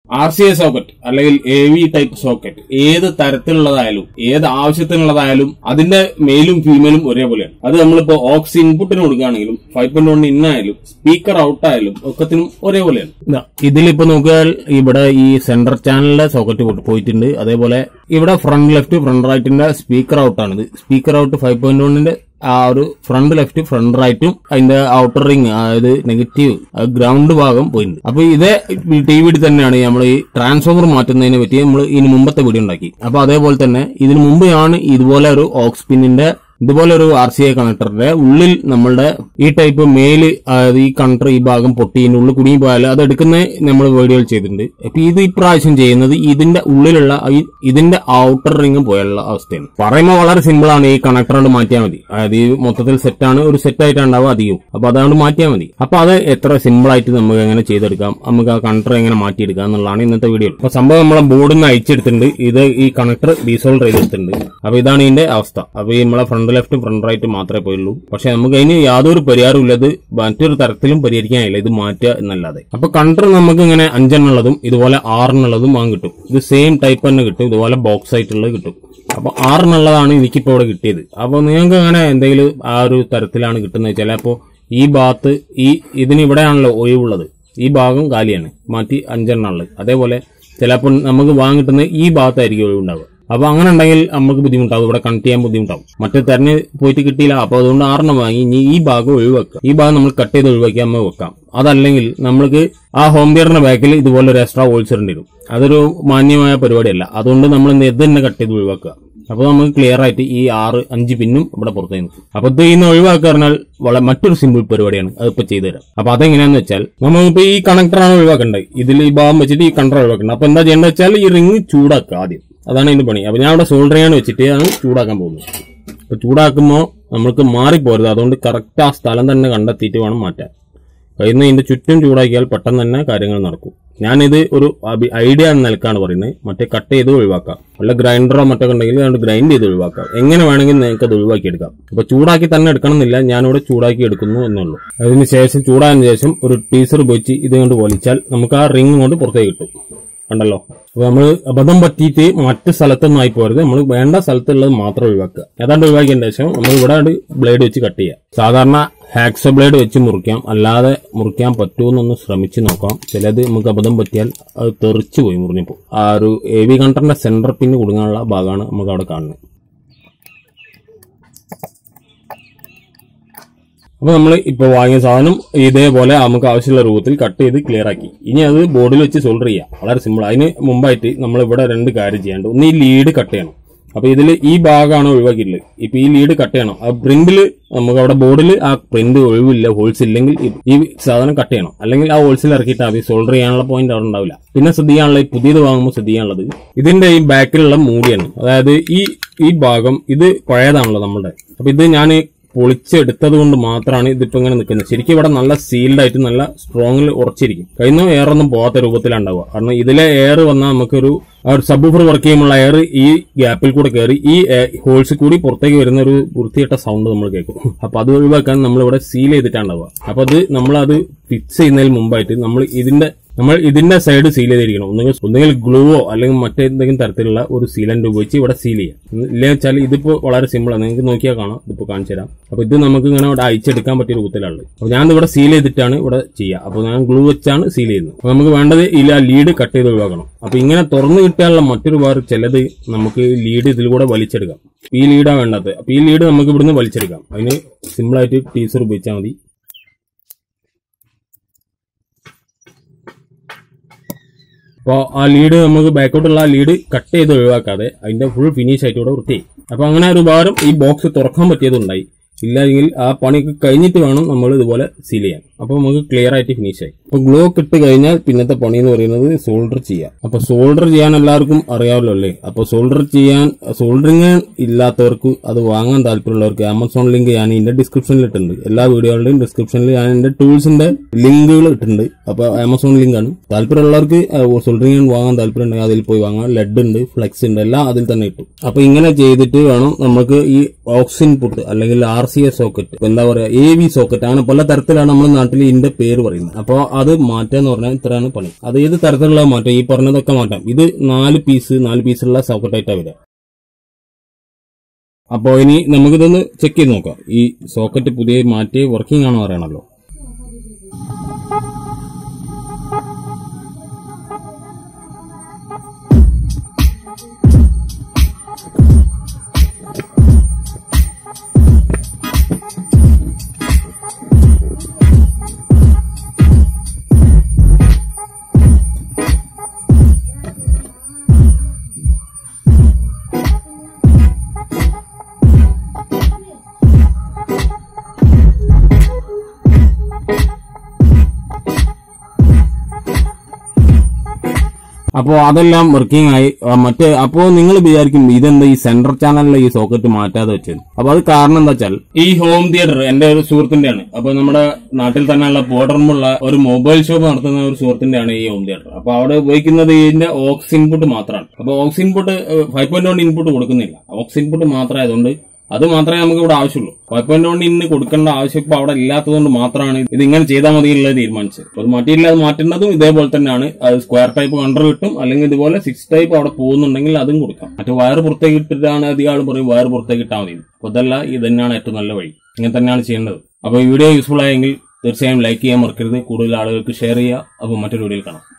R C A socket അല്ലെങ്കിൽ A V type socket ഏത് തരത്തിലുള്ളതായാലും ഏത് ആവശ്യത്തിനുള്ളതായാലും അതിന്റെ മെയിലും ഫീമെയിലും ഒരേപോലെയാണ് അത് നമ്മളിപ്പോ ഓക്സ് ഇൻപുട്ടിന് കൊടുക്കുകയാണെങ്കിലും ഫൈവ് പോയിന്റ് വൺ ഇന്നായാലും സ്പീക്കർ ഔട്ട് ആയാലും ഒക്കത്തിനും ഒരേപോലെയാണ് ഇതാ, ഇതിലിപ്പോ നോക്കിയാൽ ഇവിടെ ഈ സെന്റർ ചാനലിന്റെ സോക്കറ്റ് പോയിട്ടുണ്ട് അതേപോലെ ഇവിടെ ഫ്രണ്ട് ലെഫ്റ്റ് ഫ്രണ്ട് റൈറ്റിന്റെ സ്പീക്കർ ഔട്ടാണിത് സ്പീക്കർ ഔട്ട് ഫൈവ് പോയിന്റ് വണ്ണിന്റെ ആ ഒരു ഫ്രണ്ട് ലെഫ്റ്റ് ഫ്രണ്ട് റൈറ്റും അതിന്റെ ഔട്ടർ റിംഗ് അതായത് നെഗറ്റീവ് ഗ്രൗണ്ട് ഭാഗം പോയിട്ടുണ്ട് അപ്പൊ ഇതേ ടി വി തന്നെയാണ് നമ്മൾ ഈ ട്രാൻസ്ഫോമർ മാറ്റുന്നതിനെ പറ്റി നമ്മൾ ഇതിന് മുമ്പത്തെ വീഡിയോ ഉണ്ടാക്കി അപ്പൊ അതേപോലെ തന്നെ ഇതിന് മുമ്പ് ഞാൻ ഇതുപോലെ ഒരു ഓക്സ് പിന്നിന്റെ ഇതുപോലെ ഒരു ആർ സി ഐ കണക്ടറിന്റെ ഉള്ളിൽ നമ്മളുടെ ഈ ടൈപ്പ് മേല് അതായത് ഈ കണക്ടർ ഈ ഭാഗം പൊട്ടി ഇതിന്റെ ഉള്ളിൽ കുടുങ്ങി പോയാൽ അത് എടുക്കുന്ന നമ്മൾ വീഡിയോയിൽ ചെയ്തിട്ടുണ്ട് അപ്പൊ ഇത് ഇപ്രാവശ്യം ചെയ്യുന്നത് ഇതിന്റെ ഉള്ളിലുള്ള ഈ- ഇതിന്റെ ഔട്ടർ റിംഗും പോയുള്ള അവസ്ഥയാണ് പറയുമ്പോൾ വളരെ സിമ്പിൾ ആണ് ഈ കണക്ടർ കൊണ്ട് മാറ്റിയാൽ മതി അതായത് ഈ മൊത്തത്തിൽ സെറ്റാണ് ഒരു സെറ്റ് ആയിട്ട് ഉണ്ടാവുക അധികം അപ്പൊ അതുകൊണ്ട് മാറ്റിയാൽ മതി അപ്പൊ അത് എത്ര സിമ്പിൾ ആയിട്ട് നമുക്ക് എങ്ങനെ ചെയ്തെടുക്കാം നമുക്ക് ആ കണക്ടർ എങ്ങനെ മാറ്റിയെടുക്കാം എന്നുള്ളതാണ് ഇന്നത്തെ വീഡിയോ അപ്പൊ സംഭവം നമ്മളെ ബോർഡിൽ നിന്ന് അയച്ചെടുത്തിട്ടുണ്ട് ഇത് ഈ കണക്ടർ ഡീസോൾവ് ചെയ്തെടുത്തിട്ടുണ്ട് അപ്പൊ ഇതാണ് ഇതിന്റെ അവസ്ഥ അപ്പൊ ഈ നമ്മളെ ഫ്രണ്ട് ലെഫ്റ്റും ഫ്രണ്ട് റൈറ്റും മാത്രമേ പോയുള്ളൂ പക്ഷെ നമുക്ക് അതിന് യാതൊരു പരിഹാരവും ഇല്ലത് മറ്റൊരു തരത്തിലും പരിഹരിക്കാനില്ല ഇത് മാറ്റുക എന്നല്ലാതെ അപ്പൊ കണ്ടർ നമുക്ക് ഇങ്ങനെ അഞ്ചെണ്ണുള്ളതും ഇതുപോലെ ആറെണ്ണുള്ളതും വാങ്ങി കിട്ടും ഇത് സെയിം ടൈപ്പ് തന്നെ കിട്ടും ഇതുപോലെ ബോക്സ് ആയിട്ടുള്ളത് കിട്ടും അപ്പൊ ആറെണ്ണുള്ളതാണ് എനിക്കിപ്പോ ഇവിടെ കിട്ടിയത് അപ്പൊ നിങ്ങൾക്ക് അങ്ങനെ എന്തെങ്കിലും ആ ഒരു തരത്തിലാണ് കിട്ടുന്നത് ചിലപ്പോ ഈ ഭാഗത്ത് ഈ ഇതിന് ഇവിടെയാണല്ലോ ഒഴിവുള്ളത് ഈ ഭാഗം കാലിയാണ് മാറ്റി അഞ്ചെണ്ണം ഉള്ളത് അതേപോലെ ചിലപ്പോൾ നമുക്ക് വാങ്ങിട്ടുന്നത് ഈ ഭാഗത്തായിരിക്കും ഒഴിവുണ്ടാവുക അപ്പൊ അങ്ങനെ ഉണ്ടെങ്കിൽ നമുക്ക് ബുദ്ധിമുട്ടാവും ഇവിടെ കണക്ട് ചെയ്യാൻ ബുദ്ധിമുട്ടാവും മറ്റേ തെരഞ്ഞ് പോയിട്ട് കിട്ടിയില്ല അപ്പൊ അതുകൊണ്ട് ആറെണ്ണം വാങ്ങി ഇനി ഈ ഭാഗം ഒഴിവാക്കുക ഈ ഭാഗം നമ്മൾ കട്ട് ചെയ്ത് ഒഴിവാക്കി നമ്മൾ വെക്കാം അതല്ലെങ്കിൽ നമ്മൾക്ക് ആ ഹോം തിയേറ്ററിന്റെ ബാക്കിൽ ഇതുപോലെ ഒരു എക്സ്ട്രാ ഹോൾസ് ഇടേണ്ടി വരും അതൊരു മാന്യമായ പരിപാടിയല്ല അതുകൊണ്ട് നമ്മൾ എന്ത് ഇത് തന്നെ കട്ട് ചെയ്ത് ഒഴിവാക്കുക അപ്പൊ നമുക്ക് ക്ലിയർ ആയിട്ട് ഈ ആറ് അഞ്ച് പിന്നും ഇവിടെ പുറത്തേ നിൽക്കും അപ്പൊ ഇത് ഇന്ന് ഒഴിവാക്കുക പറഞ്ഞാൽ വളരെ മറ്റൊരു സിമ്പിൾ പരിപാടിയാണ് അതിപ്പോ ചെയ്തുതരാം അപ്പൊ അതെങ്ങനെയാന്ന് വെച്ചാൽ നമ്മളിപ്പോ ഈ കണക്ടറാണ് ഒഴിവാക്കേണ്ടത് ഇതിൽ ഈ ഭാഗം വെച്ചിട്ട് ഈ കണക്ടർ ഒഴിവാക്കേണ്ടത് അപ്പൊ എന്താ ചെയ്യേണ്ടത് വെച്ചാൽ ഈ റിങ് ചൂടാക്കുക ആദ്യം അതാണ് ഇതിന്റെ പണി അപ്പൊ ഞാൻ ഇവിടെ സോൾഡർ ചെയ്യാൻ വെച്ചിട്ട് ആണ് ചൂടാക്കാൻ പോകുന്നത് അപ്പൊ ചൂടാക്കുമ്പോൾ നമ്മൾക്ക് മാറിപ്പോരുത് അതുകൊണ്ട് കറക്റ്റ് ആ സ്ഥലം തന്നെ കണ്ടെത്തിയിട്ട് വേണം മാറ്റാൻ കയ്യിൽ നിന്ന് ഇതിന്റെ ചുറ്റും ചൂടാക്കിയാൽ പെട്ടെന്ന് തന്നെ കാര്യങ്ങൾ നടക്കും ഞാനിത് ഒരു അഭി- ഐഡിയ എന്ന നിലക്കാണ് പറയുന്നത് മറ്റേ കട്ട് ചെയ്ത് ഒഴിവാക്കാം വല്ല ഗ്രൈൻഡറോ മറ്റോ ഉണ്ടെങ്കിൽ അതുകൊണ്ട് ഗ്രൈൻഡ് ചെയ്ത് ഒഴിവാക്കാം എങ്ങനെ വേണമെങ്കിൽ നിങ്ങൾക്ക് അത് ഒഴിവാക്കി എടുക്കാം അപ്പൊ ചൂടാക്കി തന്നെ എടുക്കണമെന്നില്ല ഞാനിവിടെ ചൂടാക്കി എടുക്കുന്നു എന്നുള്ളൂ അതിന് ശേഷം ചൂടായതിനു ശേഷം ഒരു ടീസർ ഉപയോഗിച്ച് ഇത് കൊണ്ട് വലിച്ചാൽ നമുക്ക് ആ റിങ് കൊണ്ട് പുറത്തേക്ക് കിട്ടും കണ്ടല്ലോ അപ്പൊ നമ്മൾ അബദ്ധം പറ്റിയിട്ട് മറ്റ് സ്ഥലത്തൊന്നും ആയി പോരുത് നമ്മൾ വേണ്ട സ്ഥലത്തുള്ളത് മാത്രം ഒഴിവാക്കുക ഏതാണ്ട് ഒഴിവാക്കിയതിന് ശേഷം നമ്മൾ ഇവിടെ ബ്ലേഡ് വെച്ച് കട്ട് ചെയ്യുക സാധാരണ ഹാക്സോ ബ്ലേഡ് വെച്ച് മുറിക്കാം അല്ലാതെ മുറിക്കാൻ പറ്റുമെന്നൊന്ന് ശ്രമിച്ച് നോക്കാം ചിലത് നമുക്ക് അബദ്ധം പറ്റിയാൽ അത് തെറിച്ചു പോയി മുറിഞ്ഞപ്പോൾ ആ ഒരു എ വി കണ്ടറിന്റെ സെന്റർ പിന്ന് കുടുങ്ങാനുള്ള ഭാഗമാണ് നമുക്ക് അവിടെ കാണുന്നത് അപ്പൊ നമ്മൾ ഇപ്പൊ വാങ്ങിയ സാധനം ഇതേപോലെ നമുക്ക് ആവശ്യമുള്ള രൂപത്തിൽ കട്ട് ചെയ്ത് ക്ലിയർ ആക്കി ഇനി അത് ബോർഡിൽ വെച്ച് സോൾഡർ ചെയ്യാം വളരെ സിമ്പിൾ അതിന് മുമ്പായിട്ട് നമ്മൾ ഇവിടെ രണ്ട് കാര്യം ചെയ്യാണ്ട് ഒന്ന് ഈ ലീഡ് കട്ട് ചെയ്യണം അപ്പൊ ഇതിൽ ഈ ഭാഗമാണ് ഒഴിവാക്കിയിട്ടുള്ളത് ഇപ്പൊ ഈ ലീഡ് കട്ട് ചെയ്യണം ആ പ്രിന്റിൽ നമുക്ക് അവിടെ ബോർഡിൽ ആ പ്രിന്റ് ഒഴിവില്ല ഹോൾസ് ഇല്ലെങ്കിൽ ഈ- ഈ സാധനം കട്ട് ചെയ്യണം അല്ലെങ്കിൽ ആ ഹോൾസിൽ ഇറക്കിയിട്ട് അത് സോൾഡർ ചെയ്യാനുള്ള പോയിന്റ് അവിടെ ഉണ്ടാവില്ല പിന്നെ ശ്രദ്ധിക്കാനുള്ള ഈ പുതിയത് വാങ്ങുമ്പോൾ ശ്രദ്ധിക്കാനുള്ളത് ഇതിന്റെ ഈ ബാക്കിലുള്ള മൂടിയാണ് അതായത് ഈ ഈ ഭാഗം ഇത് പഴയതാണല്ലോ നമ്മുടെ അപ്പൊ ഇത് ഞാൻ പൊളിച്ചെടുത്തത് കൊണ്ട് മാത്രമാണ് ഇതിപ്പോ ഇങ്ങനെ നിൽക്കുന്നത് ശരിക്കും ഇവിടെ നല്ല സീൽഡ് ആയിട്ട് നല്ല സ്ട്രോങ്ങിൽ ഉറച്ചിരിക്കും കയ്യിൽ എയർ ഒന്നും പോകാത്ത രൂപത്തിലാണ് ഉണ്ടാവുക കാരണം ഇതിലെ എയർ വന്നാൽ നമുക്കൊരു ആ ഒരു സബ്ബൂഫർ വർക്ക് ചെയ്യുമ്പോൾ എയർ ഈ ഗ്യാപ്പിൽ കൂടെ കയറി ഈ ഹോൾസിൽ കൂടി പുറത്തേക്ക് വരുന്ന ഒരു വൃത്തിയിട്ട സൗണ്ട് നമ്മൾ കേൾക്കും അപ്പൊ അത് ഒഴിവാക്കാൻ നമ്മൾ ഇവിടെ സീൽ ചെയ്തിട്ടാണ് ഉണ്ടാവുക അപ്പൊ അത് നമ്മൾ അത് ഫിക്സ് ചെയ്യുന്നതിന് മുമ്പായിട്ട് നമ്മൾ ഇതിന്റെ നമ്മൾ ഇതിന്റെ സൈഡ് സീൽ ചെയ്തിരിക്കണം ഒന്നുകിൽ ഒന്നുകിൽ ഗ്ലൂവോ അല്ലെങ്കിൽ മറ്റേതെങ്കിലും തരത്തിലുള്ള ഒരു സീലന്റ് ഉപയോഗിച്ച് ഇവിടെ സീൽ ചെയ്യാം ഇല്ലെന്ന് വെച്ചാൽ ഇതിപ്പോ വളരെ സിമ്പിൾ ആണ് നിങ്ങൾക്ക് നോക്കിയാൽ കാണാം ഇതിപ്പോ കാണിച്ചു തരാം അപ്പൊ ഇത് നമുക്ക് ഇങ്ങനെ ഇവിടെ അയച്ചെടുക്കാൻ പറ്റിയ രൂപത്തിലാണ് അപ്പൊ ഞാൻ ഇവിടെ സീൽ ചെയ്തിട്ടാണ് ഇവിടെ ചെയ്യുക അപ്പൊ ഞാൻ ഗ്ലൂ വെച്ചാണ് സീൽ ചെയ്യുന്നത് അപ്പൊ നമുക്ക് വേണ്ടത് ഇതിൽ ആ ലീഡ് കട്ട് ചെയ്ത് ഒഴിവാക്കണം അപ്പൊ ഇങ്ങനെ തുറന്നു കിട്ടാനുള്ള മറ്റൊരു വേറെ ചിലത് നമുക്ക് ലീഡ് ഇതിൽ കൂടെ വലിച്ചെടുക്കാം ഈ ലീഡാ വേണ്ടത് അപ്പൊ ഈ ലീഡ് നമുക്ക് ഇവിടുന്ന് വലിച്ചെടുക്കാം അതിന് സിമ്പിൾ ആയിട്ട് ടീസർ ഉപയോഗിച്ചാൽ മതി അപ്പോൾ ആ ലീഡ് നമുക്ക് ബാക്കോട്ടുള്ള ആ ലീഡ് കട്ട് ചെയ്ത് ഒഴിവാക്കാതെ അതിന്റെ ഫുൾ ഫിനിഷ് ആയിട്ട് ഇവിടെ വൃത്തിയായി അപ്പൊ അങ്ങനെ ഒരു ഉപകാരം ഈ ബോക്സ് തുറക്കാൻ പറ്റിയതുണ്ടായി ഇല്ലെങ്കിൽ ആ പണിയൊക്കെ കഴിഞ്ഞിട്ട് വേണം നമ്മൾ ഇതുപോലെ സീൽ ചെയ്യാൻ അപ്പൊ നമുക്ക് ക്ലിയർ ആയിട്ട് ഫിനിഷ് ആയി അപ്പൊ ഗ്ലോ ഇട്ട് കഴിഞ്ഞാൽ പിന്നത്തെ പണി എന്ന് പറയുന്നത് സോൾഡർ ചെയ്യാം അപ്പൊ സോൾഡർ ചെയ്യാൻ എല്ലാവർക്കും അറിയാമല്ലോ അല്ലേ അപ്പൊ സോൾഡർ ചെയ്യാൻ സോൾഡറിങ് ഇല്ലാത്തവർക്ക് അത് വാങ്ങാൻ താല്പര്യമുള്ളവർക്ക് ആമസോൺ ലിങ്ക് ഞാൻ ഇതിന്റെ ഡിസ്ക്രിപ്ഷനിൽ ഇട്ടിട്ടുണ്ട് എല്ലാ വീഡിയോകളുടെയും ഡിസ്ക്രിപ്ഷനിൽ ഞാൻ എന്റെ ടൂൾസിന്റെ ലിങ്കുകൾ ഇട്ടിട്ടുണ്ട് അപ്പൊ ആമസോൺ ലിങ്ക് ആണ് താല്പര്യമുള്ളവർക്ക് സോൾഡറിങ് വാങ്ങാൻ താല്പര്യം ഉണ്ടെങ്കിൽ അതിൽ പോയി വാങ്ങാം ലെഡ് ഉണ്ട് ഫ്ലെക്സ് ഉണ്ട് എല്ലാം അതിൽ തന്നെ ഇട്ടു അപ്പൊ ഇങ്ങനെ ചെയ്തിട്ട് വേണം നമുക്ക് ഈ ഓക്സിൻ പുട്ട് അല്ലെങ്കിൽ ആർ സി എ സോക്കറ്റ് എന്താ പറയാ എ വി സോക്കറ്റ് അങ്ങനെ പല തരത്തിലാണ് നമ്മൾ നാട്ടിൽ നാട്ടിൽ ഇതിന്റെ പേര് പറയുന്നത് അപ്പോൾ അത് മാറ്റാന്ന് പറഞ്ഞാൽ ഇത്രയാണ് പണി അത് ഏത് തരത്തിലുള്ള മാറ്റം ഈ പറഞ്ഞതൊക്കെ മാറ്റാം ഇത് നാല് പീസ് നാല് പീസുള്ള സോക്കറ്റായിട്ടാണ് വരിക അപ്പോൾ ഇനി നമുക്കിതൊന്ന് ചെക്ക് ചെയ്ത് നോക്കാം ഈ സോക്കറ്റ് പുതിയ മാറ്റി വർക്കിംഗ് ആണോ അറിയണമല്ലോ അപ്പോൾ അതെല്ലാം വർക്കിംഗ് ആയി ആ, മറ്റേ അപ്പോൾ നിങ്ങൾ വിചാരിക്കും ഇതെന്താ ഈ സെൻട്രൽ ചാനലിലെ ഈ സോക്കറ്റ് മാറ്റാതെ വെച്ചത് അപ്പോൾ അത് കാരണം എന്താ വെച്ചാൽ ഈ ഹോം തിയേറ്റർ എന്റെ ഒരു സുഹൃത്തിന്റെയാണ് അപ്പോൾ നമ്മുടെ നാട്ടിൽ തന്നെയുള്ള പോട്ടർമുള്ള ഒരു മൊബൈൽ ഷോപ്പ് നടത്തുന്ന ഒരു സുഹൃത്തിന്റെയാണ് ഈ ഹോം തിയേറ്റർ അപ്പോൾ അവിടെ ഉപയോഗിക്കുന്നത് ഇതിന്റെ ഓക്സ് ഇൻപുട്ട് മാത്രമാണ് അപ്പോൾ aux input five point one input കൊടുക്കുന്നില്ല ഓക്സ് ഇൻപുട്ട് മാത്രം ആയതുകൊണ്ട് അത് മാത്രമേ നമുക്ക് ഇവിടെ ആവശ്യമുള്ളൂ ഫൈവ് പോയിന്റ് വൺ ഇന്ന് കൊടുക്കേണ്ട ആവശ്യം ഇപ്പൊ അവിടെ ഇല്ലാത്തതുകൊണ്ട് മാത്രമാണ് ഇത് ഇങ്ങനെ ചെയ്താൽ മതി എന്നുള്ളത് തീരുമാനിച്ചത് അപ്പൊ അത് മാറ്റിയില്ല അത് മാറ്റുന്നതും ഇതേപോലെ തന്നെയാണ് അത് സ്ക്വയർ ടൈപ്പ് കണ്ടർ കിട്ടും അല്ലെങ്കിൽ ഇതുപോലെ സിക്സ് ടൈപ്പ് അവിടെ പോകുന്നുണ്ടെങ്കിൽ അതും കൊടുക്കാം മറ്റു വയർ പുറത്തേക്ക് ഇട്ടിട്ടാണ് അധികം ആൾ പറയും വയർ പുറത്തേക്ക് ഇട്ടാൽ മതി അപ്പൊ ഇതല്ല ഇത് തന്നെയാണ് ഏറ്റവും നല്ല വഴി ഇങ്ങനെ തന്നെയാണ് ചെയ്യേണ്ടത് അപ്പൊ ഈ വീഡിയോ യൂസ്ഫുൾ ആയെങ്കിൽ തീർച്ചയായും ലൈക്ക് ചെയ്യാൻ മറക്കരുത് കൂടുതൽ ആളുകൾക്ക് ഷെയർ ചെയ്യുക അപ്പോൾ മറ്റൊരു വീഡിയോയിൽ കാണാം